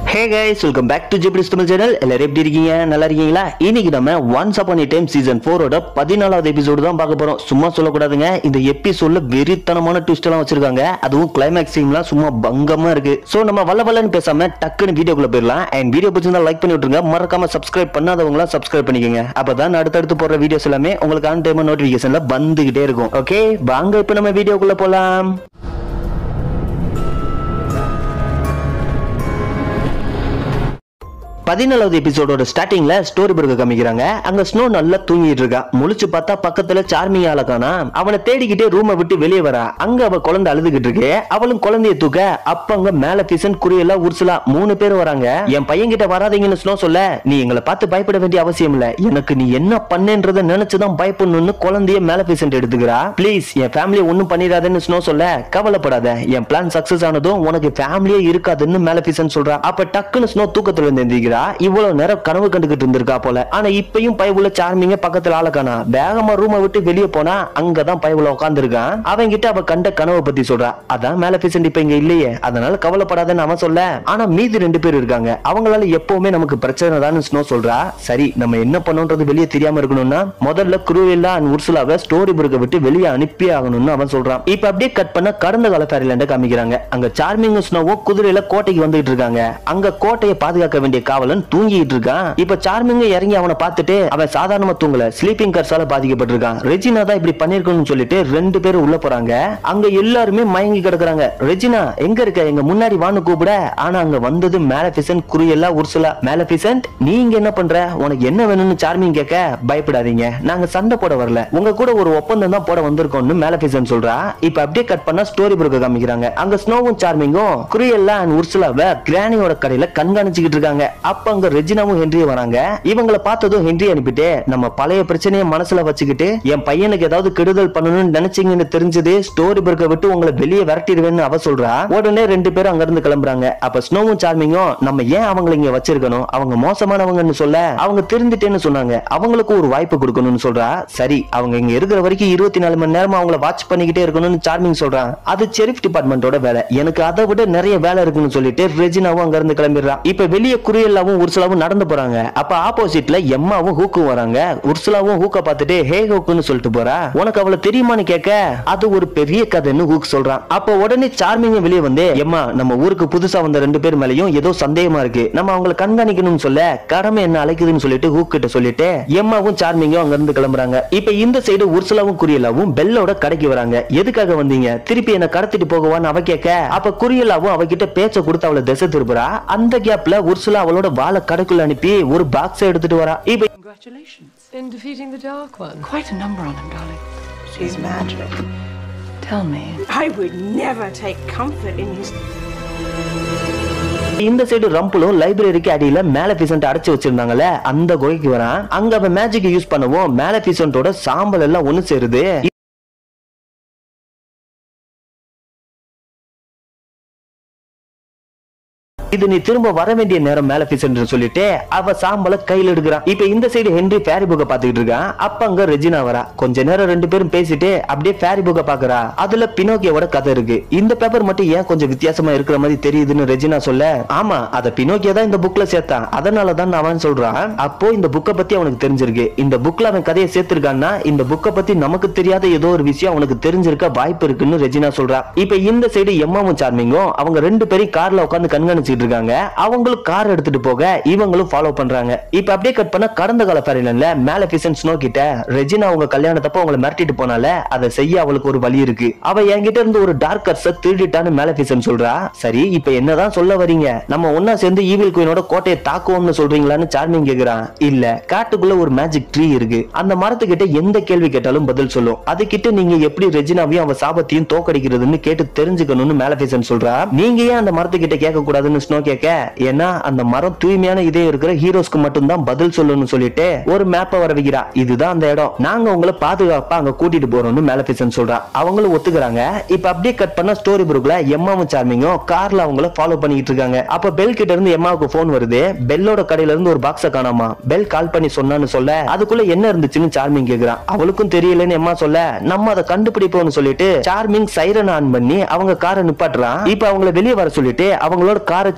Hey guys welcome back to ஜிபிடிஸ் Tamil channel எல்லாரும் எப்படி இருக்கீங்க நல்லா இருக்கீங்களா இன்னைக்கு நம்ம ஒன்ஸ் அப்பான் டைம் சீசன் ஃபோரோட பதினாலாவது எபிசோடு தான் பார்க்க போறோம் சும்மா சொல்லக்கூடாதுங்க இந்த எபிசோட்ல வெறித்தனமான ட்விஸ்ட் எல்லாம் வச்சிருக்காங்க அதுவும் கிளைமேக்ஸ் சீன்லாம் சும்மா பங்கமா இருக்கு சோ நம்ம வல்ல வல்லன்னு பேசாம டக்குன்னு வீடியோக்குள்ள போயிடலாம் அண்ட் வீடியோ பிடிச்சிருந்தா லைக் பண்ணி விட்டுருங்க மறக்காம சப்ஸ்கிரைப் பண்ணாதவங்களா சப்ஸ்கிரைப் பண்ணிக்கோங்க அப்பதான் அடுத்தடுத்து போடுற வீடியோஸ் எல்லாமே உங்களுக்கு ஆன் டைம் நோட்டிபிகேஷன்ல வந்துகிட்டே இருக்கும் ஓகே வாங்க இப்போ நம்ம வீடியோக்குள்ள போலாம் பதினாலாவது எபிசோடோட ஸ்டார்டிங்ல ஸ்டோரி பிறகு காமிக்கிறாங்க அங்க ஸ்னோ நல்லா தூங்கிட்டு இருக்கா முழிச்சு பார்த்தா பக்கத்துல சார்மிங் ஆள காணா அவனை தேடிக்கிட்டே ரூமை விட்டு வெளியே வரா அங்க அவ குழந்தை அழுதுகிட்டு இருக்கு அவளும் குழந்தைய தூக்க அப்ப அங்க மேல பிசன் குறியெல்லா உர்சுலா மூணு பேர் வராங்க என் பையன் கிட்ட வராதீங்கன்னு ஸ்னோ சொல்ல நீ எங்களை பார்த்து பயப்பட வேண்டிய அவசியம் இல்ல எனக்கு நீ என்ன பண்ணேன்றத நினைச்சுதான் பயப்படணும்னு குழந்தைய மேல பிசன்ட் எடுத்துக்கிறா ப்ளீஸ் என் ஃபேமிலியை ஒண்ணும் பண்ணிடாதேன்னு ஸ்னோ சொல்ல கவலைப்படாத என் பிளான் சக்சஸ் ஆனதும் உனக்கு ஃபேமிலியே இருக்காதுன்னு மேல பிசன் சொல்றா அப்ப டக்குன்னு ஸ்னோ தூக்கத்துல இருந்து எந்திரிக்கிறா இவ்வளவு நேரம் கனவு கண்டுகிட்டு இருந்திருக்கா போல ஆனா இப்பயும் பயவுல சார்மிங்க பக்கத்துல ஆள காணா வேகமா ரூமை விட்டு வெளியே போனா அங்கதான் பயவுல உட்காந்துருக்கான் அவன் கிட்ட அவ கண்ட கனவை பத்தி சொல்றா அதான் மேல பிசன்ட் இப்ப இங்க இல்லையே அதனால கவலைப்படாதன்னு அவன் சொல்ல ஆனா மீதி ரெண்டு பேர் இருக்காங்க அவங்களால எப்பவுமே நமக்கு பிரச்சனை தான் ஸ்னோ சொல்றா சரி நம்ம என்ன பண்ணோன்றது வெளியே தெரியாம இருக்கணும்னா முதல்ல குருவில்லா அண்ட் உர்சுலாவை ஸ்டோரி புருக்க விட்டு வெளியே அனுப்பி ஆகணும்னு அவன் சொல்றான் இப்ப அப்படியே கட் பண்ண கடந்த கால ஃபேரிலாண்ட காமிக்கிறாங்க அங்க சார்மிங் ஸ்னோவும் குதிரையில கோட்டைக்கு வந்துட்டு இருக்காங்க அங்க கோட்டையை பாதுகாக்க வேண்டிய காவலன் தூங்கிட்டு இருக்கான் இப்ப சார்மிங் இறங்கி அவனை பார்த்துட்டு அவன் சாதாரணமா தூங்கல ஸ்லீப்பிங் கர்ஸால பாதிக்கப்பட்டிருக்கான் ரெஜினா தான் இப்படி பண்ணிருக்கணும்னு சொல்லிட்டு ரெண்டு பேரும் உள்ள போறாங்க அங்க எல்லாருமே மயங்கி கிடக்குறாங்க ரெஜினா எங்க இருக்க எங்க முன்னாடி வான்னு கூப்பிட ஆனா அங்க வந்தது மேலபிசன்ட் குரியல்லா உர்சுலா மேலபிசன்ட் நீங்க என்ன பண்ற உனக்கு என்ன வேணும்னு சார்மிங் கேட்க பயப்படாதீங்க நாங்க சண்டை போட வரல உங்க கூட ஒரு ஒப்பந்தம் தான் போட வந்திருக்கோம்னு மேலபிசன்ட் சொல்றா இப்ப அப்படியே கட் பண்ணா ஸ்டோரி புரோக்க காமிக்கிறாங்க அங்க ஸ்னோவும் சார்மிங்கும் குரியல்லா அண்ட் உர்சுலாவை கிரானியோட கடையில கண்காணிச்சுக்கிட்டு இருக்காங்க அப்ப அங்க ரெஜினாவும் ஹென்ரியும் வராங்க இவங்களை பார்த்ததும் ஹென்றி அனுப்பிட்டு நம்ம பழைய பிரச்சனையை மனசுல வச்சுக்கிட்டு என் பையனுக்கு ஏதாவது கெடுதல் பண்ணணும்னு நினைச்சீங்கன்னு தெரிஞ்சது ஸ்டோரி பிறக்க விட்டு உங்களை வெளியே விரட்டிடுவேன்னு அவ சொல்றா உடனே ரெண்டு பேரும் அங்க இருந்து கிளம்புறாங்க அப்ப ஸ்னோவும் சார்மிங்கும் நம்ம ஏன் அவங்களை இங்க வச்சிருக்கணும் அவங்க மோசமானவங்கன்னு சொல்ல அவங்க திருந்துட்டேன்னு சொன்னாங்க அவங்களுக்கு ஒரு வாய்ப்பு கொடுக்கணும்னு சொல்றா சரி அவங்க இங்க இருக்கிற வரைக்கும் இருபத்தி நாலு மணி நேரம் அவங்கள வாட்ச் பண்ணிக்கிட்டே இருக்கணும்னு சார்மிங் சொல்றான் அது செரிஃப் டிபார்ட்மெண்டோட வேலை எனக்கு அதை விட நிறைய வேலை இருக்குன்னு சொல்லிட்டு ரெஜினாவும் அங்க இருந்து கிளம்பிடுறான் இப்ப வெளியே குரியல்லாவும் உர்சுலாவும் நடந்து போறாங்க அப்ப ஆப்போசிட்ல எம்மாவும் ஹூக்கும் வராங்க உர்சுலாவும் ஹூக்க பார்த்துட்டு ஹே ஹூக்குன்னு சொல்லிட்டு போறா உனக்கு அவளை தெரியுமான்னு கேட்க அது ஒரு பெரிய கதைன்னு ஹூக் சொல்றான் அப்ப உடனே சார்மிங் வெளியே வந்து எம்மா நம்ம ஊருக்கு புதுசா வந்த ரெண்டு பேர் மேலயும் ஏதோ சந்தேகமா இருக்கு நம்ம அவங்கள கண்காணிக்கணும்னு சொல்ல கடமை என்ன அழைக்குதுன்னு சொல்லிட்டு ஹூக் கிட்ட சொல்லிட்டு எம்மாவும் சார்மிங்கும் அங்க இருந்து கிளம்புறாங்க இப்ப இந்த சைடு உர்சுலாவும் குரியலாவும் பெல்லோட கடைக்கு வராங்க எதுக்காக வந்தீங்க திருப்பி என்ன கடத்திட்டு போகவான்னு அவ கேட்க அப்ப குரியலாவும் அவகிட்ட பேச்ச கொடுத்து அவளை திசை திருப்புறா அந்த கேப்ல உர்சுலா அவளோட வாழை கடைக்குள்ள அனுப்பி ஒரு பாக்ஸ் எடுத்துட்டு வரா இப்ப Congratulations. In defeating the Dark One. Quite a number on him, darling. She's magic. Tell me. I would never take comfort in his. இந்த சைடு ரம்புலும் லைப்ரரிக்கு அடியில மேலபிசன்ட் அடைச்சு வச்சிருந்தாங்கல்ல அந்த குகைக்கு வரான் அங்க அவன் மேஜிக் யூஸ் பண்ணவும் மேலபிசன்ட்டோட சாம்பல் எல்லாம் ஒண்ணு சேருது இது நீ திரும்ப வர வேண்டிய நேரம் மேல பிசன்று சொல்லிட்டு அவ சாம்பல கையில எடுக்கிறான் இப்ப இந்த சைடு ஹென்றி ஃபேரி புக்க பாத்துக்கிட்டு இருக்கான் அப்ப அங்க ரெஜினா வரா கொஞ்ச நேரம் ரெண்டு பேரும் பேசிட்டு அப்படியே ஃபேரி புக்க பாக்குறா அதுல பினோக்கியோட கதை இருக்கு இந்த பேப்பர் மட்டும் ஏன் கொஞ்சம் வித்தியாசமா இருக்கிற மாதிரி தெரியுதுன்னு ரெஜினா சொல்ல ஆமா அத பினோக்கியோ தான் இந்த புக்ல சேர்த்தான் அதனால தான் அவன் சொல்றான் அப்போ இந்த புக்க பத்தி அவனுக்கு தெரிஞ்சிருக்கு இந்த புக்ல அவன் கதையை சேர்த்திருக்கான்னா இந்த புக்க பத்தி நமக்கு தெரியாத ஏதோ ஒரு விஷயம் அவனுக்கு தெரிஞ்சிருக்க வாய்ப்பு இருக்குன்னு ரெஜினா சொல்றா இப்ப இந்த சைடு எம்மாவும் சார்மிங்கும் அவங்க ரெண்டு பேரும் கார்ல உட்காந்து கண்காணிச்சுட்டு இருக்காங்க அவங்களும் கார் எடுத்துட்டு போக இவங்களும் ஃபாலோ பண்றாங்க இப்ப அப்படியே கட் பண்ண கடந்த கால ஃபேரிலன்ல மேல பிசன் ஸ்னோ கிட்ட ரெஜினா அவங்க கல்யாணத்தப்ப அவங்கள மிரட்டிட்டு போனால அதை செய்ய அவளுக்கு ஒரு வழி இருக்கு அவ என்கிட்ட இருந்து ஒரு டார்க் கர்ஸ திருடிட்டான்னு மேல பிசன் சொல்றா சரி இப்ப என்னதான் சொல்ல வரீங்க நம்ம ஒன்னா சேர்ந்து ஈவில் குயினோட கோட்டையை தாக்குவோம்னு சொல்றீங்களான்னு சார்மிங் கேக்குறான் இல்ல காட்டுக்குள்ள ஒரு மேஜிக் ட்ரீ இருக்கு அந்த மரத்துக்கிட்ட எந்த கேள்வி கேட்டாலும் பதில் சொல்லும் அதுகிட்ட நீங்க எப்படி ரெஜினாவையும் அவ சாபத்தையும் தோக்கடிக்கிறதுன்னு கேட்டு தெரிஞ்சுக்கணும்னு மேலபிசன் சொல்றா நீங்க ஏன் அந்த மரத்துக்கிட்ட கேட்க கூடாதுன்னு ஸ்னோ கேட்க ஏன்னா அந்த மரம் தூய்மையான இதயம் இருக்கிற ஹீரோஸ்க்கு மட்டும்தான் பதில் சொல்லணும்னு சொல்லிட்டு ஒரு மேப்பை வர வைக்கிறா இதுதான் அந்த இடம் நாங்க உங்களை பாதுகாப்பா அங்க கூட்டிட்டு போறோம்னு மேலபிசன் சொல்றா அவங்களும் ஒத்துக்கிறாங்க இப்ப அப்படியே கட் பண்ண ஸ்டோரி புருக்ல எம்மாவும் சார்மிங்கும் கார்ல அவங்கள ஃபாலோ பண்ணிட்டு இருக்காங்க அப்ப பெல் கிட்ட இருந்து எம்மாவுக்கு போன் வருது பெல்லோட கடையில இருந்து ஒரு பாக்ஸ காணாமா பெல் கால் பண்ணி சொன்னான்னு சொல்ல அதுக்குள்ள என்ன இருந்துச்சுன்னு சார்மிங் கேக்குறான் அவளுக்கும் தெரியலன்னு எம்மா சொல்ல நம்ம அதை கண்டுபிடிப்போம்னு சொல்லிட்டு சார்மிங் சைரன் ஆன் பண்ணி அவங்க காரை நிப்பாட்டுறான் இப்ப அவங்கள வெளியே வர சொல்லிட்டு அவங்களோட காரை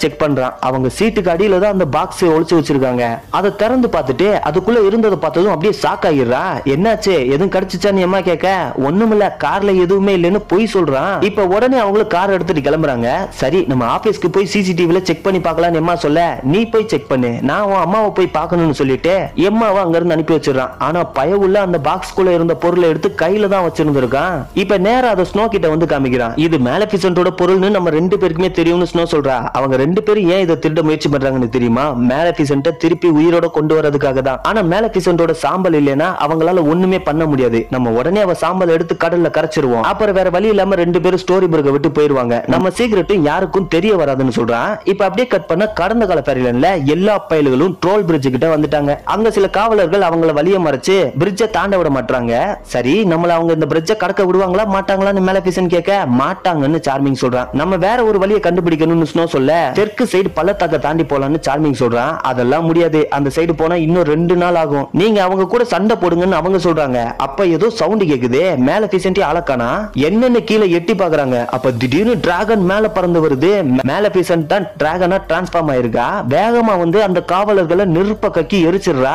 செக் பண்றான் அவங்க சீட்டுக்கு அடியில தான் அந்த பாக்ஸ் ஒளிச்சு வச்சிருக்காங்க அதை திறந்து பார்த்துட்டு அதுக்குள்ள இருந்ததை பார்த்ததும் அப்படியே ஷாக் ஆகிடுறா என்னாச்சு எதுவும் கிடைச்சிச்சான்னு எம்மா கேட்க ஒண்ணுமில்ல கார்ல எதுவுமே இல்லைன்னு பொய் சொல்றான் இப்ப உடனே அவங்களும் கார் எடுத்துட்டு கிளம்புறாங்க சரி நம்ம ஆபீஸ்க்கு போய் சிசிடிவில செக் பண்ணி பார்க்கலாம்னு எம்மா சொல்ல நீ போய் செக் பண்ணு நான் உன் அம்மாவை போய் பார்க்கணும்னு சொல்லிட்டு எம்மாவை அங்க இருந்து அனுப்பி வச்சிடறான் ஆனா பயவுள்ள அந்த பாக்ஸ்குள்ள இருந்த பொருளை எடுத்து கையில தான் வச்சிருந்திருக்கான் இப்ப நேரா அதை ஸ்னோ கிட்ட வந்து காமிக்கிறான் இது மேலபிசன்டோட பொருள்னு நம்ம ரெண்டு பேருக்குமே தெரியும்னு ஸ்னோ சொல்றா அவங்க ரெண்டு பேரும் ஏன் இதை திருட முயற்சி பண்றாங்கன்னு தெரியுமா மேலபிசன்ட்ட திருப்பி உயிரோட கொண்டு வரதுக்காக தான் ஆனா மேலபிசன்டோட சாம்பல் இல்லைன்னா அவங்களால ஒண்ணுமே பண்ண முடியாது நம்ம உடனே அவ சாம்பல் எடுத்து கடல்ல கரைச்சிருவோம் அப்புறம் வேற வழி இல்லாம ரெண்டு பேரும் ஸ்டோரி புர்க விட்டு போயிருவாங்க நம்ம சீக்கிரட்டும் யாருக்கும் தெரிய வராதுன்னு சொல்றான் இப்ப அப்படியே கட் பண்ண கடந்த கால பேரிலன்ல எல்லா பயல்களும் ட்ரோல் பிரிட்ஜ் கிட்ட வந்துட்டாங்க அங்க சில காவலர்கள் அவங்கள வழிய மறைச்சு பிரிட்ஜை தாண்ட விட மாட்டாங்க சரி நம்மள அவங்க இந்த பிரிட்ஜை கடக்க விடுவாங்களா மாட்டாங்களான்னு மேலபிசன் கேட்க மாட்டாங்கன்னு சார்மிங் சொல்றான் நம்ம வேற ஒரு வழியை கண்டுபிடிக்கணும்னு ஸ்னோ சொல்ல தெற்கு சைடு பள்ளத்தாக்க தாண்டி போலாம்னு சார்மிங் சொல்றான் அதெல்லாம் முடியாது அந்த சைடு போனா இன்னும் ரெண்டு நாள் ஆகும் நீங்க அவங்க கூட சண்டை போடுங்கன்னு அவங்க சொல்றாங்க அப்ப ஏதோ சவுண்ட் கேக்குது மேல பிசன்டி அழக்கானா என்னன்னு கீழே எட்டி பாக்குறாங்க அப்ப திடீர்னு டிராகன் மேல பறந்து வருது மேல பிசன்ட் தான் டிராகனா டிரான்ஸ்பார்ம் ஆயிருக்கா வேகமா வந்து அந்த காவலர்களை நெருப்ப கக்கி எரிச்சிடுறா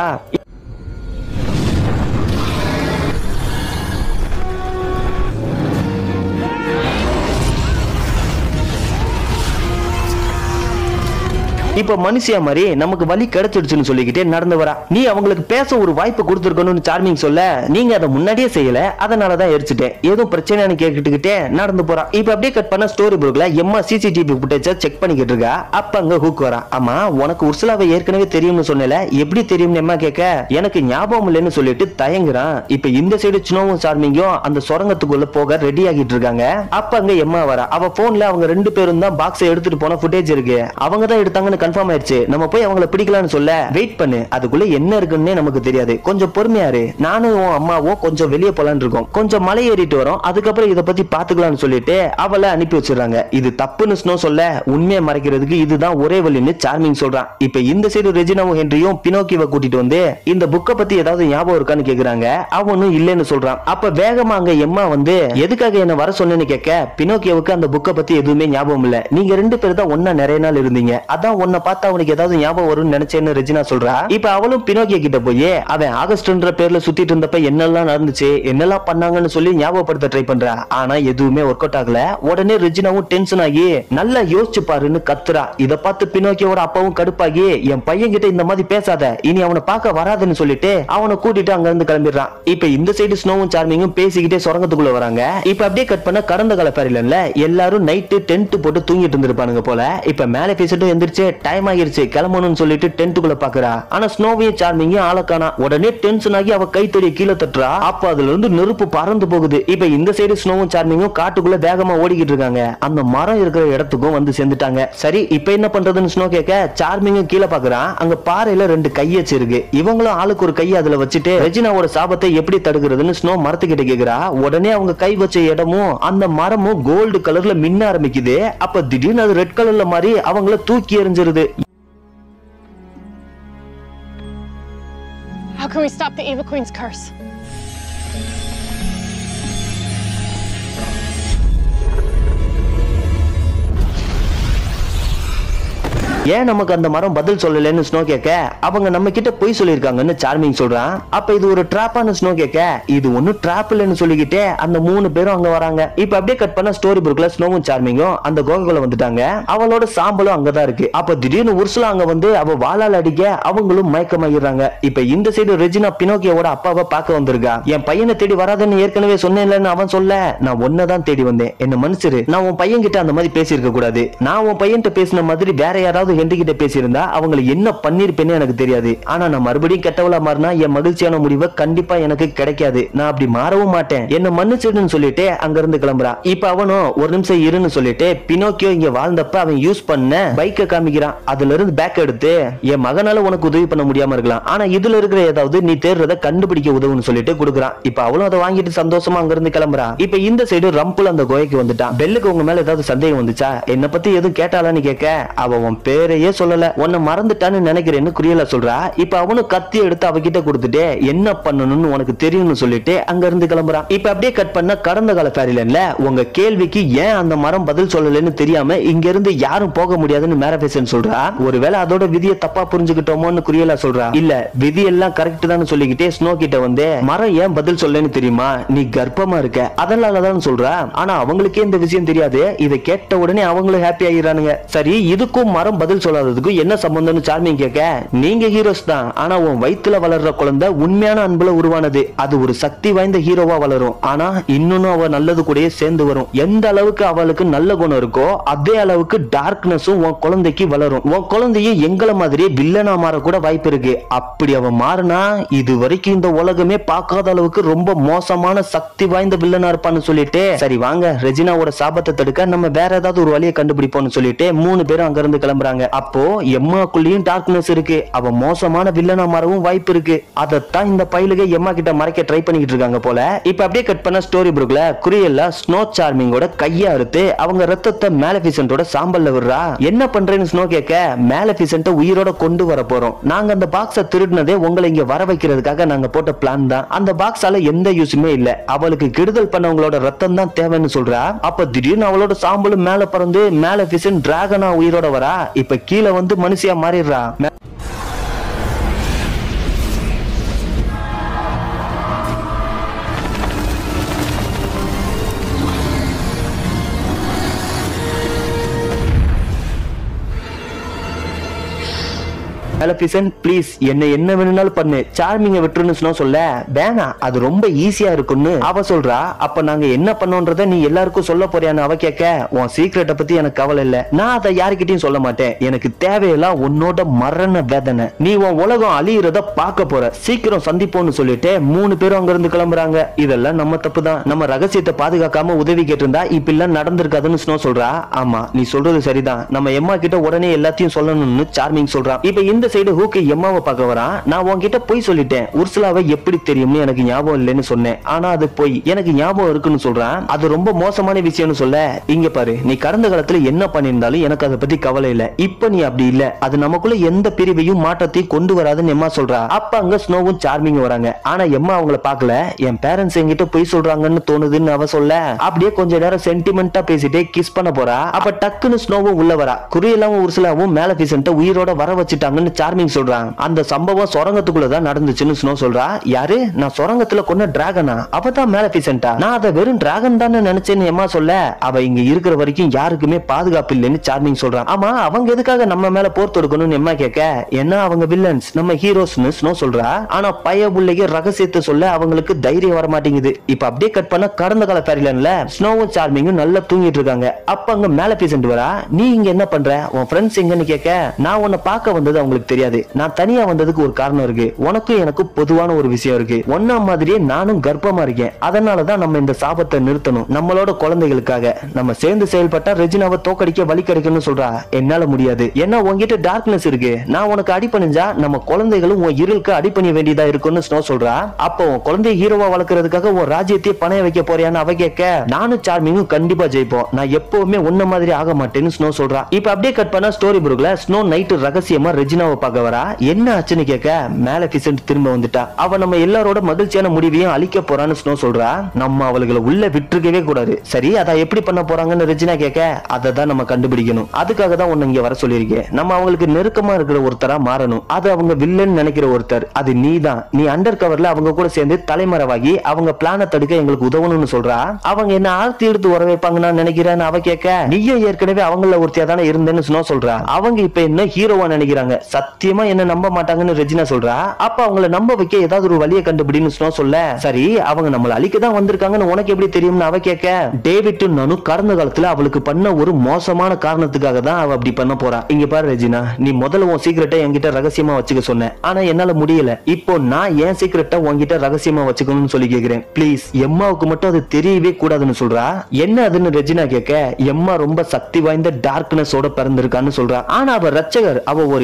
இப்ப மனுஷியா மாதிரி நமக்கு வழி கிடைச்சிடுச்சுன்னு சொல்லிக்கிட்டே நடந்து வரா நீ அவங்களுக்கு பேச ஒரு வாய்ப்பு கொடுத்துருக்கணும்னு சார்மிங் சொல்ல நீங்க அதை முன்னாடியே செய்யல அதனாலதான் எரிச்சிட்டேன் ஏதும் பிரச்சனைன்னு கேட்டுக்கிட்டே நடந்து போறா இப்ப அப்படியே கட் பண்ண ஸ்டோரி புக்ல எம்மா சிசிடிவி ஃபுட்டேஜ செக் பண்ணிக்கிட்டு இருக்கா அப்ப அங்க ஹூக் வரா ஆமா உனக்கு உர்சுலாவை ஏற்கனவே தெரியும்னு சொன்னல எப்படி தெரியும்னு எம்மா கேட்க எனக்கு ஞாபகம் இல்லைன்னு சொல்லிட்டு தயங்குறான் இப்ப இந்த சைடு சினோவும் சார்மிங்கும் அந்த சுரங்கத்துக்குள்ள போக ரெடி ஆகிட்டு இருக்காங்க அப்ப அங்க எம்மா வரா அவ போன்ல அவங்க ரெண்டு பேரும் தான் பாக்ஸ் எடுத்துட்டு போன ஃபுட்டேஜ் இருக்கு அவங்க தான் எடுத்தாங்கன்னு கன்ஃபார்ம் ஆயிடுச்சு நம்ம போய் அவங்கள பிடிக்கலாம்னு சொல்ல வெயிட் பண்ணு அதுக்குள்ள என்ன இருக்குன்னே நமக்கு தெரியாது கொஞ்சம் பொறுமையா இரு நானும் உன் அம்மாவும் கொஞ்சம் வெளியே போலான்னு இருக்கோம் கொஞ்சம் மலை ஏறிட்டு வரோம் அதுக்கப்புறம் இத பத்தி பாத்துக்கலாம்னு சொல்லிட்டு அவளை அனுப்பி வச்சிடுறாங்க இது தப்புன்னு ஸ்னோ சொல்ல உண்மையை மறைக்கிறதுக்கு இதுதான் ஒரே வழின்னு சார்மிங் சொல்றான் இப்ப இந்த சைடு ரெஜினாவும் ஹென்ரியும் பினோக்கியவை கூட்டிட்டு வந்து இந்த புக்கை பத்தி ஏதாவது ஞாபகம் இருக்கான்னு கேக்குறாங்க அவனும் இல்லைன்னு சொல்றான் அப்ப வேகமா அங்க எம்மா வந்து எதுக்காக என்ன வர சொன்னேன்னு கேட்க பினோக்கியோவுக்கு அந்த புக்கை பத்தி எதுவுமே ஞாபகம் இல்ல நீங்க ரெண்டு பேரும் தான் ஒன்னா நிறைய நாள் இருந்தீங்க அதான் உன்னை பார்த்தா அவனுக்கு ஏதாவது ஞாபகம் வரும்னு நினைச்சேன்னு ரெஜினா சொல்றா இப்ப அவளும் பினோக்கிய கிட்ட போய் அவன் ஆகஸ்ட்ன்ற பேர்ல சுத்திட்டு இருந்தப்ப என்னெல்லாம் நடந்துச்சு என்னெல்லாம் பண்ணாங்கன்னு சொல்லி ஞாபகப்படுத்த ட்ரை பண்றா ஆனா எதுவுமே ஒர்க் அவுட் ஆகல உடனே ரெஜினாவும் டென்ஷன் ஆகி நல்லா யோசிச்சு பாருன்னு கத்துறா இத பார்த்து பினோக்கியோட அப்பாவும் கடுப்பாகி என் பையன் கிட்ட இந்த மாதிரி பேசாத இனி அவனை பார்க்க வராதுன்னு சொல்லிட்டு அவனை கூட்டிட்டு அங்க இருந்து கிளம்பிடுறான் இப்ப இந்த சைடு ஸ்னோவும் சார்மிங்கும் பேசிக்கிட்டே சுரங்கத்துக்குள்ள வராங்க இப்ப அப்படியே கட் பண்ண கடந்த கால பேரில எல்லாரும் நைட்டு டென்ட் போட்டு தூங்கிட்டு இருந்திருப்பானுங்க போல இப்ப மேல பேசிட்டும் எந்திரிச்சு டைம் ஆகிருச்சு கிளம்பணும்னு சொல்லிட்டு டென்ட்டுக்குள்ள பாக்குறா ஆனா ஸ்னோவையும் சார்மிங்கும் ஆளக்கானா உடனே டென்ஷன் ஆகி அவ கைத்தடிய கீழே தட்டுறா அப்ப அதுல இருந்து நெருப்பு பறந்து போகுது இப்ப இந்த சைடு ஸ்னோவும் சார்மிங்கும் காட்டுக்குள்ள வேகமா ஓடிக்கிட்டு இருக்காங்க அந்த மரம் இருக்கிற இடத்துக்கும் வந்து சேர்ந்துட்டாங்க சரி இப்ப என்ன பண்றதுன்னு ஸ்னோ கேட்க சார்மிங்கும் கீழே பாக்குறான் அங்க பாறையில ரெண்டு கையச்சு இருக்கு இவங்களும் ஆளுக்கு ஒரு கையை அதுல வச்சுட்டு ரெஜினாவோட சாபத்தை எப்படி தடுக்கிறதுன்னு ஸ்னோ மரத்துக்கிட்ட கேக்குறா உடனே அவங்க கை வச்ச இடமும் அந்த மரமும் கோல்டு கலர்ல மின்ன ஆரம்பிக்குது அப்ப திடீர்னு அது ரெட் கலர்ல மாதிரி அவங்கள தூக்கி எறிஞ்சிருது How can we stop the Eva Queen's curse? ஏன் நமக்கு அந்த மரம் பதில் சொல்லலன்னு ஸ்னோ கேட்க அவங்க நம்ம கிட்ட பொய் சொல்லியிருக்காங்கன்னு சார்மிங் சொல்றான் அப்ப இது ஒரு ட்ராப்பான ஸ்னோ கேட்க இது ஒன்னும் ட்ராப் இல்லைன்னு சொல்லிக்கிட்டே அந்த மூணு பேரும் அங்க வராங்க இப்ப அப்படியே கட் பண்ண ஸ்டோரி புக்ல ஸ்னோவும் சார்மிங்கும் அந்த கோகுல வந்துட்டாங்க அவளோட சாம்பலும் அங்கதான் இருக்கு அப்ப திடீர்னு உர்சுலா அங்க வந்து அவ வாளால் அடிக்க அவங்களும் மயக்கமாயிடுறாங்க இப்ப இந்த சைடு ரெஜினா பினோக்கியோட அப்பாவை பார்க்க வந்திருக்கா என் பையனை தேடி வராதுன்னு ஏற்கனவே சொன்னேன்லன்னு அவன் சொல்ல நான் ஒன்னதான் தேடி வந்தேன் என்ன மன்னிச்சிரு நான் உன் பையன் கிட்ட அந்த மாதிரி பேசியிருக்க கூடாது நான் உன் பையன்கிட்ட பேசின மாதிரி வேற யாராவது ஹென்றி கிட்ட பேசியிருந்தா அவங்களை என்ன பண்ணிருப்பேன்னு எனக்கு தெரியாது ஆனா நான் மறுபடியும் கெட்டவளா மாறினா என் மகிழ்ச்சியான முடிவை கண்டிப்பா எனக்கு கிடைக்காது நான் அப்படி மாறவும் மாட்டேன் என்ன மன்னிச்சிடுன்னு சொல்லிட்டு அங்க இருந்து கிளம்புறான் இப்ப அவனும் ஒரு நிமிஷம் இருன்னு சொல்லிட்டு பினோக்கியோ இங்க வாழ்ந்தப்ப அவன் யூஸ் பண்ண பைக்கை காமிக்கிறான் அதுல இருந்து பேக் எடுத்து என் மகனால உனக்கு உதவி பண்ண முடியாம இருக்கலாம் ஆனா இதுல இருக்கிற ஏதாவது நீ தேடுறத கண்டுபிடிக்க உதவுன்னு சொல்லிட்டு கொடுக்குறான் இப்ப அவளும் அதை வாங்கிட்டு சந்தோஷமா அங்க இருந்து கிளம்புறான் இப்ப இந்த சைடு ரம்புல் அந்த கோயக்கு வந்துட்டான் பெல்லுக்கு உங்க மேல ஏதாவது சந்தேகம் வந்துச்சா என்ன பத்தி எதுவும் கேட்டாலான்னு கேட்க அவ உன் பேர் பேரையே சொல்லல உன்னை மறந்துட்டான்னு நினைக்கிறேன்னு குரியலா சொல்றா இப்ப அவனும் கத்தி எடுத்து அவகிட்ட கொடுத்துட்டு என்ன பண்ணணும்னு உனக்கு தெரியும்னு சொல்லிட்டு அங்க இருந்து கிளம்புறான் இப்ப அப்படியே கட் பண்ண கடந்த கால ஃபேரிலன்ல உங்க கேள்விக்கு ஏன் அந்த மரம் பதில் சொல்லலன்னு தெரியாம இங்க இருந்து யாரும் போக முடியாதுன்னு மேரபேசன் சொல்றா ஒருவேளை அதோட விதியை தப்பா புரிஞ்சுக்கிட்டோமோன்னு குரியலா சொல்றா இல்ல விதி எல்லாம் கரெக்ட் தான் சொல்லிக்கிட்டே ஸ்னோ கிட்ட வந்து மரம் ஏன் பதில் சொல்லன்னு தெரியுமா நீ கர்ப்பமா இருக்க அதனாலதான் சொல்றா ஆனா அவங்களுக்கே இந்த விஷயம் தெரியாது இதை கேட்ட உடனே அவங்களும் ஹாப்பி ஆகிறானுங்க சரி இதுக்கும் மரம் பதில் சொல்லாததுக்கும் என்ன சம்பந்தம்னு சார்மிங் கேட்க நீங்க ஹீரோஸ் தான் ஆனா உன் வயித்துல வளர்ற குழந்தை உண்மையான அன்புல உருவானது அது ஒரு சக்தி வாய்ந்த ஹீரோவா வளரும் ஆனா இன்னொன்னு அவ நல்லது கூடயே சேர்ந்து வரும் எந்த அளவுக்கு அவளுக்கு நல்ல குணம் இருக்கோ அதே அளவுக்கு டார்க்னஸும் உன் குழந்தைக்கு வளரும் உன் குழந்தையும் எங்கள மாதிரியே வில்லனா மாற கூட வாய்ப்பு இருக்கு அப்படி அவ மாறினா இது வரைக்கும் இந்த உலகமே பார்க்காத அளவுக்கு ரொம்ப மோசமான சக்தி வாய்ந்த வில்லனா இருப்பான்னு சொல்லிட்டு சரி வாங்க ரெஜினாவோட சாபத்தை தடுக்க நம்ம வேற ஏதாவது ஒரு வழியை கண்டுபிடிப்போம்னு சொல்லிட்டு மூணு பேரும் அங்க இருந்து கிளம்புறாங்க அப்போ எம்மாக்குள்ளேயும் டார்க்னஸ் இருக்கு அவ மோசமான வில்லனா மாறவும் வாய்ப்பு இருக்கு அதைத்தான் இந்த பயிலுக எம்மா கிட்ட மறைக்க ட்ரை பண்ணிக்கிட்டு இருக்காங்க போல இப்ப அப்படியே கட் பண்ண ஸ்டோரி புக்ல குரியல்ல ஸ்னோ சார்மிங்கோட கைய அறுத்து அவங்க ரத்தத்தை மேலபிசன்டோட சாம்பல்ல விடுறா என்ன பண்றேன்னு ஸ்னோ கேட்க மேலபிசன்ட்ட உயிரோட கொண்டு வர போறோம் நாங்க அந்த பாக்ஸ திருடினதே உங்களை இங்க வர வைக்கிறதுக்காக நாங்க போட்ட பிளான் தான் அந்த பாக்ஸால எந்த யூஸுமே இல்ல அவளுக்கு கெடுதல் பண்ணவங்களோட ரத்தம் தான் தேவைன்னு சொல்றா அப்ப திடீர்னு அவளோட சாம்பலும் மேல பறந்து மேலபிசன் டிராகனா உயிரோட வரா இப்ப கீழே வந்து மனுஷியா மாறிடுறா மேலபிசன் ப்ளீஸ் என்ன என்ன வேணும்னாலும் பண்ணு சார்மிங்க விட்டுருன்னு சொன்னா சொல்ல வேணாம் அது ரொம்ப ஈஸியா இருக்கும்னு அவ சொல்றா அப்ப நாங்க என்ன பண்ணோன்றத நீ எல்லாருக்கும் சொல்ல போறியான்னு அவ கேட்க உன் சீக்கிரட்டை பத்தி எனக்கு கவலை இல்ல நான் அதை யாருக்கிட்டையும் சொல்ல மாட்டேன் எனக்கு தேவையெல்லாம் உன்னோட மரண வேதனை நீ உன் உலகம் அழியிறத பார்க்க போற சீக்கிரம் சந்திப்போம்னு சொல்லிட்டு மூணு பேரும் அங்க இருந்து கிளம்புறாங்க இதெல்லாம் நம்ம தப்பு தான் நம்ம ரகசியத்தை பாதுகாக்காம உதவி கேட்டிருந்தா இப்ப எல்லாம் நடந்திருக்காதுன்னு ஸ்னோ சொல்றா ஆமா நீ சொல்றது சரிதான் நம்ம எம்மா கிட்ட உடனே எல்லாத்தையும் சொல்லணும்னு சார்மிங் சொல்றான் இப்ப இந்த சைடு ஹூக்கு எம்மாவை பார்க்க வரான் நான் உன்கிட்ட போய் சொல்லிட்டேன் உர்சுலாவை எப்படி தெரியும்னு எனக்கு ஞாபகம் இல்லைன்னு சொன்னேன் ஆனா அது போய் எனக்கு ஞாபகம் இருக்குன்னு சொல்றான் அது ரொம்ப மோசமான விஷயம்னு சொல்ல இங்க பாரு நீ கடந்த காலத்துல என்ன பண்ணியிருந்தாலும் எனக்கு அதை பத்தி கவலை இல்ல இப்ப நீ அப்படி இல்ல அது நமக்குள்ள எந்த பிரிவையும் மாற்றத்தையும் கொண்டு வராதுன்னு எம்மா சொல்றா அப்ப அங்க ஸ்னோவும் சார்மிங் வராங்க ஆனா எம்மா அவங்கள பார்க்கல என் பேரண்ட்ஸ் என்கிட்ட போய் சொல்றாங்கன்னு தோணுதுன்னு அவ சொல்ல அப்படியே கொஞ்ச நேரம் சென்டிமெண்டா பேசிட்டே கிஸ் பண்ண போறா அப்ப டக்குன்னு ஸ்னோவும் உள்ள வரா குறியெல்லாம் உருசலாவும் மேல பீசன்ட்ட உயிரோட வர வச்சுட்டாங்கன்னு சார்மிங் சொல்றான் அந்த சம்பவம் சொரங்கத்துக்குள்ளதான் நடந்துச்சுன்னு ஸ்னோ சொல்றா யாரு நான் சொரங்கத்துல கொன்ன டிராகனா அவ தான் மேல பீசன்ட்டா நான் அதை வெறும் டிராகன் தானே நினைச்சேன்னு எம்மா சொல்ல அவ இங்க இருக்கிற வரைக்கும் யாருக்குமே பாதுகாப்பு இல்லைன்னு சார்மிங் சொல்றான் ஆமா அவங்க எதுக்காக நம்ம மேல போர் தொடுக்கணும்னு எம்மா கேட்க என்ன அவங்க வில்லன்ஸ் நம்ம ஹீரோஸ்னு ஸ்னோ சொல்றா ஆனா பய புள்ளைக்கு ரகசியத்தை சொல்ல அவங்களுக்கு தைரியம் வர மாட்டேங்குது இப்ப அப்படியே கட் பண்ண கடந்த கால ஃபேரிலன்ல ஸ்னோவும் சார்மிங்கும் நல்லா தூங்கிட்டு இருக்காங்க அப்ப அங்க மேல பீசன்ட் வரா நீ இங்க என்ன பண்ற உன் ஃப்ரெண்ட்ஸ் எங்கன்னு கேட்க நான் உன்னை பார்க்க வந்தது அவங்களுக்கு தெரியாது நான் தனியா வந்ததுக்கு ஒரு காரணம் இருக்கு உனக்கும் எனக்கும் பொதுவான ஒரு விஷயம் இருக்கு ஒன்னா மாதிரியே நானும் கர்ப்பமா இருக்கேன் அதனாலதான் நம்ம இந்த சாபத்தை நிறுத்தணும் நம்மளோட குழந்தைகளுக்காக நம்ம சேர்ந்து செயல்பட்டா ரெஜினாவை தோக்கடிக்க வழி கிடைக்கும்னு சொல்றா என்னால முடியாது ஏன்னா உன்கிட்ட டார்க்னஸ் இருக்கு நான் உனக்கு அடிப்பணிஞ்சா நம்ம குழந்தைகளும் உன் இருளுக்கு அடிப்பணிய வேண்டியதா இருக்கும்னு ஸ்னோ சொல்றா அப்போ உன் குழந்தைய ஹீரோவா வளர்க்கறதுக்காக உன் ராஜ்யத்தையே பணைய வைக்க போறியான்னு அவ கேட்க நானும் சார்மிங்கும் கண்டிப்பா ஜெயிப்போம் நான் எப்பவுமே உன்ன மாதிரி ஆக மாட்டேன்னு ஸ்னோ சொல்றா இப்ப அப்படியே கட் பண்ணா ஸ்டோரி புக்ல ஸ்னோ நைட்டு ரகசியமா ரெஜினாவை பார்க்க வரா என்ன ஆச்சுன்னு கேட்க மேலபிசன்ட் திரும்ப வந்துட்டா அவ நம்ம எல்லாரோட மகிழ்ச்சியான முடிவையும் அழிக்க போறான்னு ஸ்னோ சொல்றா நம்ம அவளுகளை உள்ள விட்டுருக்கவே கூடாது சரி அதை எப்படி பண்ண போறாங்கன்னு ரெஜினா கேட்க அதை தான் நம்ம கண்டுபிடிக்கணும் அதுக்காக தான் உன்னை இங்க வர சொல்லியிருக்கேன் நம்ம அவங்களுக்கு நெருக்கமா இருக்கிற ஒருத்தரா மாறணும் அது அவங்க வில்லன் நினைக்கிற ஒருத்தர் அது நீ தான் நீ அண்டர் கவர்ல அவங்க கூட சேர்ந்து தலைமறைவாகி அவங்க பிளான தடுக்க எங்களுக்கு உதவணும்னு சொல்றா அவங்க என்ன ஆர்த்தி எடுத்து வர வைப்பாங்க நான் நினைக்கிறேன்னு அவ கேட்க நீயும் ஏற்கனவே அவங்கள ஒருத்தியா தானே இருந்தேன்னு ஸ்னோ சொல்றா அவங்க இப்ப என்ன ஹீரோவா நினைக்கிறாங்க சத்தியமா என்ன நம்ப மாட்டாங்கன்னு ரெஜினா சொல்றா அப்ப அவங்கள நம்ப வைக்க ஏதாவது ஒரு வழியை கண்டுபிடின்னு ஸ்னோ சொல்ல சரி அவங்க நம்மள அழிக்க தான் வந்திருக்காங்கன்னு உனக்கு எப்படி தெரியும்னு அவ கேட்க டேவிட் நனு கடந்த காலத்துல அவளுக்கு பண்ண ஒரு மோசமான காரணத்துக்காக தான் அவ அப்படி பண்ண போறா இங்க பாரு ரெஜினா நீ முதல்ல உன் சீக்கிரட்டை என்கிட்ட ரகசியமா வச்சுக்க சொன்ன ஆனா என்னால முடியல இப்போ நான் என் சீக்கிரட்டை உன்கிட்ட ரகசியமா வச்சுக்கணும்னு சொல்லி கேக்குறேன் ப்ளீஸ் எம்மாவுக்கு மட்டும் அது தெரியவே கூடாதுன்னு சொல்றா என்ன அதுன்னு ரெஜினா கேட்க எம்மா ரொம்ப சக்தி வாய்ந்த டார்க்னஸோட பிறந்திருக்கான்னு சொல்றா ஆனா அவ ரச்சகர் அவ ஒரு ஹீரோ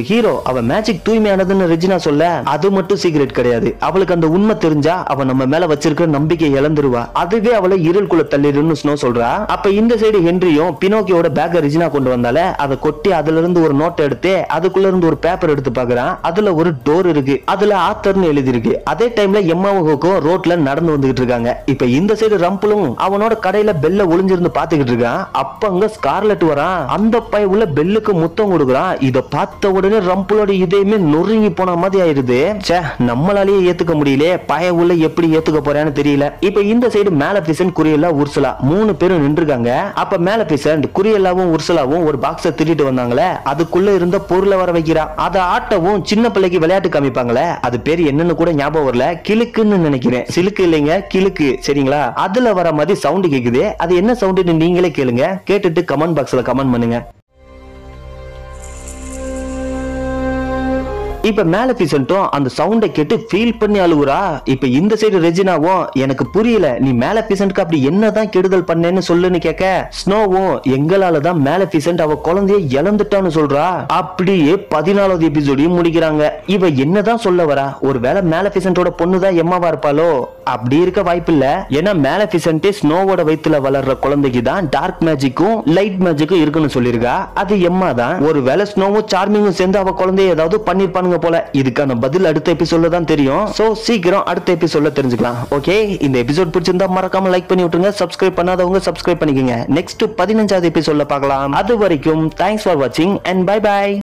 அவ மேஜிக் தூய்மையானதுன்னு ரெஜினா சொல்ல அது மட்டும் சீக்ரெட் கிடையாது அவளுக்கு அந்த உண்மை தெரிஞ்சா அவ நம்ம மேல வச்சிருக்கிற நம்பிக்கை இழந்துருவா அதுவே அவளை இருளுக்குள்ள தள்ளிடுன்னு ஸ்னோ சொல்றா அப்ப இந்த சைடு ஹென்ரியும் பினோக்கியோட பேக்க ரெஜினா கொண்டு வந்தால அதை கொட்டி அதுல இருந்து ஒரு நோட் எடுத்து அதுக்குள்ள இருந்து ஒரு பேப்பர் எடுத்து பாக்குறான் அதுல ஒரு டோர் இருக்கு அதுல ஆத்தர்னு எழுதி இருக்கு அதே டைம்ல எம்மாவும் ஹோக்கும் ரோட்ல நடந்து வந்துகிட்டு இருக்காங்க இப்ப இந்த சைடு ரம்பலும் அவனோட கடையில பெல்ல ஒளிஞ்சிருந்து பாத்துக்கிட்டு இருக்கான் அப்ப அங்க ஸ்கார்லெட் வரான் அந்த பைய உள்ள பெல்லுக்கு முத்தம் கொடுக்குறான் இத பார்த்த உடனே ரம்பலோட இதயமே நொறுங்கி போன மாதிரி ஆயிருது ச்சே நம்மளாலேயே ஏத்துக்க முடியல பய உள்ள எப்படி ஏத்துக்க போறான்னு தெரியல இப்ப இந்த சைடு மேல பிசன் குறியல்லா உர்சலா மூணு பேரும் நின்றுருக்காங்க அப்ப மேல பிசன் குறியல்லாவும் உர்சலாவும் ஒரு பாக்ஸ திருட்டு வந்தாங்களே அதுக்குள்ள இருந்த பொருளை வர வைக்கிறா அதை ஆட்டவும் சின்ன பிள்ளைக்கு விளையாட்டு காமிப்பாங்களே அது பேர் என்னன்னு கூட ஞாபகம் வரல கிளுக்குன்னு நினைக்கிறேன் சிலுக்கு இல்லைங்க கிளுக்கு சரிங்களா அதுல வர மாதிரி சவுண்ட் கேக்குது அது என்ன சவுண்டுன்னு நீங்களே கேளுங்க கேட்டுட்டு கமெண்ட் பாக்ஸ்ல கமெண்ட் பண்ணுங்க இப்ப மேலபிசன்ட்டும் அந்த சவுண்டை கேட்டு ஃபீல் பண்ணி அழுகுறா இப்ப இந்த சைடு ரெஜினாவும் எனக்கு புரியல நீ மேலபிசன்ட்க்கு அப்படி என்னதான் கெடுதல் பண்ணேன்னு சொல்லுன்னு கேட்க ஸ்னோவும் எங்களால தான் மேலபிசன்ட் அவ குழந்தைய இழந்துட்டான்னு சொல்றா அப்படியே பதினாலாவது எபிசோடையும் முடிக்கிறாங்க இவ என்னதான் சொல்ல வரா ஒருவேளை மேலபிசன்டோட பொண்ணு தான் எம்மாவா இருப்பாளோ அப்படி இருக்க வாய்ப்பில்ல ஏன்னா மேலபிசன்டே ஸ்னோவோட வயித்துல வளர்ற குழந்தைக்கு தான் டார்க் மேஜிக்கும் லைட் மேஜிக்கும் இருக்குன்னு சொல்லியிருக்கா அது எம்மா தான் ஒருவேளை ஸ்னோவும் சார்மிங்கும் சேர்ந்து அவ குழந்தைய ஏதாவது பண்ணிருப்பானுங்க போல இதுக்கான பதில் அடுத்த எபிசோட்ல தான் தெரியும் சோ சீக்கிரம் அடுத்த எபிசோட்ல தெரிஞ்சுக்கலாம் ஓகே இந்த எபிசோட் பிடிச்சிருந்தா மறக்காம லைக் பண்ணி விட்டுருங்க சப்ஸ்கிரைப் பண்ணாதவங்க சப்ஸ்கிரைப் பண்ணிக்கோங்க நெக்ஸ்ட் பதினஞ்சாவது எபிசோட்ல பார்க்கலாம் அது வரைக்கும் தேங்க்ஸ் ஃபார் வாட்சிங் அண்ட் பை பை